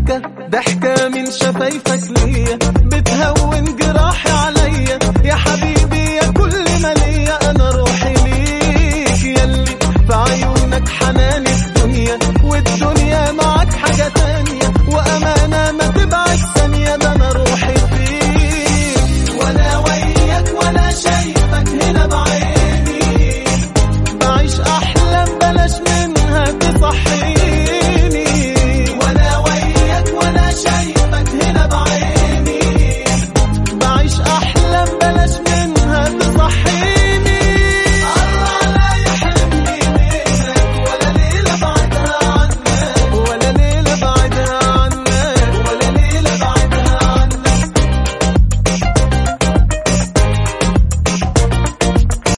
ضحكة ضحكة من شفايفك ليا بتهون جراحي عليا يا حبيبي يا كل ما ليا انا روحي ليك ياللي في عيونك حنان الدنيا والدنيا معاك حاجة تانية وأمانة ما تبعد ثانية ده أنا روحي فيك وأنا وياك وأنا شايفك هنا بعيني بعيش أحلام بلاش منها تصحيني